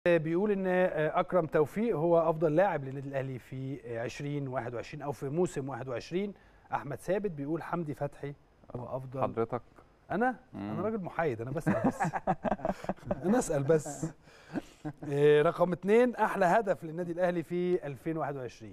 بيقول ان اكرم توفيق هو افضل لاعب للنادي الاهلي في 2021 او في موسم 21 احمد ثابت بيقول حمدي فتحي هو افضل حضرتك انا مم. انا راجل محايد انا بسال بس انا اسال بس إيه، رقم اثنين احلى هدف للنادي الاهلي في 2021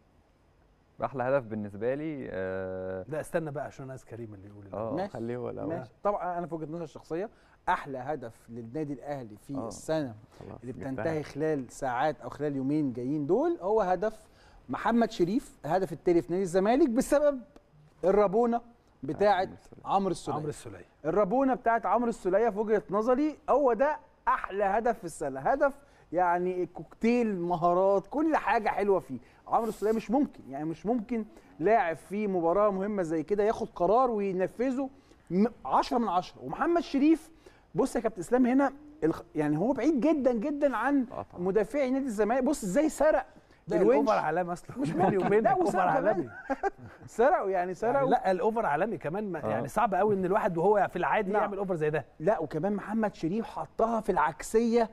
احلى هدف بالنسبه لي اه لا استنى بقى عشان ناس كريم اللي يقول الأول. آه، ماشي. خليه هو الاول ماشي طبعا انا في وجهه نظري الشخصيه احلى هدف للنادي الاهلي في آه. السنه خلاص اللي جبتها. بتنتهي خلال ساعات او خلال يومين جايين دول هو هدف محمد شريف الهدف التالي في نادي الزمالك بسبب الرابونه بتاعه عمرو السوليه عمرو السوليه الرابونه بتاعت عمرو السوليه في وجهه نظري هو ده احلى هدف في السنه هدف يعني كوكتيل مهارات كل حاجه حلوه فيه عمرو السوليه مش ممكن يعني مش ممكن لاعب في مباراه مهمه زي كده ياخد قرار وينفذه 10 من 10 ومحمد شريف بص يا كابتن اسلام هنا الخ- يعني هو بعيد جدا جدا عن آه طبعا. مدافعي نادي الزمالك بص ازاي سرق ده الونش. الاوفر عالمي اصلا مش بيني ممكن. وبينك لا، اوفر وسرق كمان. عالمي سرقوا يعني يعني سرقوا لا الاوفر عالمي كمان ما- آه. يعني صعب قوي ان الواحد وهو في العادي نعم. يعمل اوفر زي ده لا وكمان محمد شريف حطها في العكسيه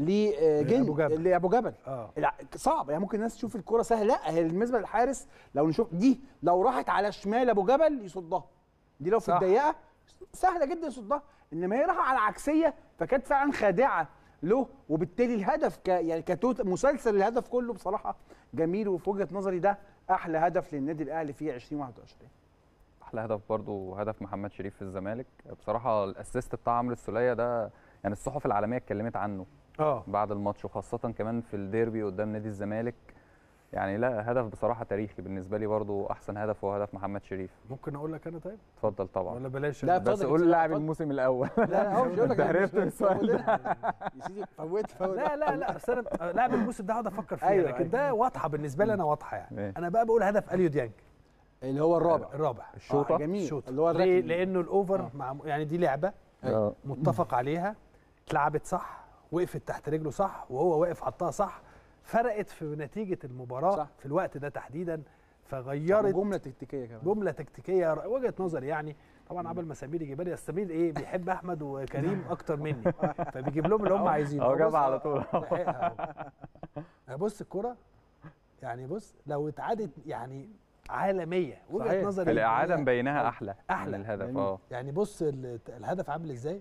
لجن لأبو جبل. لابو جبل اه الع- صعب يعني ممكن الناس تشوف الكرة سهله لا هي بالنسبه للحارس لو نشوف دي لو راحت على شمال ابو جبل يصدها دي لو في صح. الضيقه سهله جدا يصدها انما هي راحه على عكسيه فكانت فعلا خادعه له وبالتالي الهدف ك يعني كتوت مسلسل الهدف كله بصراحه جميل وفي وجهه نظري ده احلى هدف للنادي الاهلي في 2021 احلى هدف برضو هدف محمد شريف في الزمالك بصراحه الاسيست بتاع عمرو السوليه ده يعني الصحف العالميه اتكلمت عنه اه بعد الماتش وخاصه كمان في الديربي قدام نادي الزمالك يعني لا هدف بصراحه تاريخي بالنسبه لي برضو احسن هدف هو هدف محمد شريف ممكن اقول لك انا طيب اتفضل طبعا ولا بلاش لا، أنا؟ اتفضل بس يا قول كابتن، لاعب اتفضل. الموسم الاول لا لا هو مش هقول لك ده عرفت من السؤال ده. يا سيدي فوت فوت لا لا لا اصل انا لاعب الموسم ده هقعد افكر فيه أيوة، لكن ده واضحه بالنسبه لي انا واضحه يعني ماشي. انا بقى بقول هدف اليو ديانج اللي هو الرابع الرابع الشوطة؟ آه جميل الشوط اللي هو ليه؟ الركن لانه الاوفر مع يعني دي لعبه آه. متفق عليها اتلعبت صح وقفت تحت رجله صح وهو واقف حطها صح فرقت في نتيجه المباراه صح. في الوقت ده تحديدا فغيرت جمله تكتيكيه كمان جمله تكتيكيه ر- وجهه نظري يعني طبعا قبل ما سمير يجيبها لي سمير ايه بيحب احمد وكريم اكتر مني فبيجيب لهم اللي هم عايزينه هو بص- جابها على طول لحقها أهو. بص الكرة يعني بص لو اتعادت يعني عالمية وجهة صحيح. نظري في الاعاده إن هي- مبيناها احلى أحلى. من الهدف جميل. اه يعني بص ال- الهدف عامل ازاي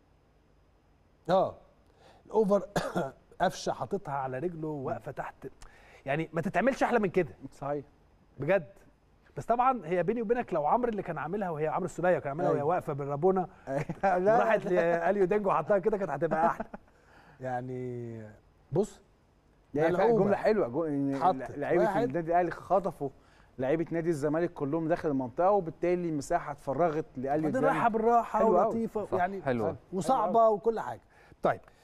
اه الاوفر قفشه حاططها على رجله واقفه تحت يعني ما تتعملش احلى من كده صحيح بجد بس طبعا هي بيني وبينك لو عمرو اللي كان عاملها وهي عمرو السوليه كان عاملها وهي أيوة. واقفه بالرابونه لا وراحت لاليو دينجو وحطها كده كانت هتبقى احلى يعني بص دي لا، فعلا الأوفر. جمله حلوه جو- ان اتحطت. لعيبه واحد. النادي الاهلي خطفوا لعيبه نادي الزمالك كلهم داخل المنطقه وبالتالي المساحه اتفرغت لاليو بعدين ديانج رايحه بالراحه حلو أوي. ولطيفه صح، يعني حلوة. وصعبه وكل حاجه طيب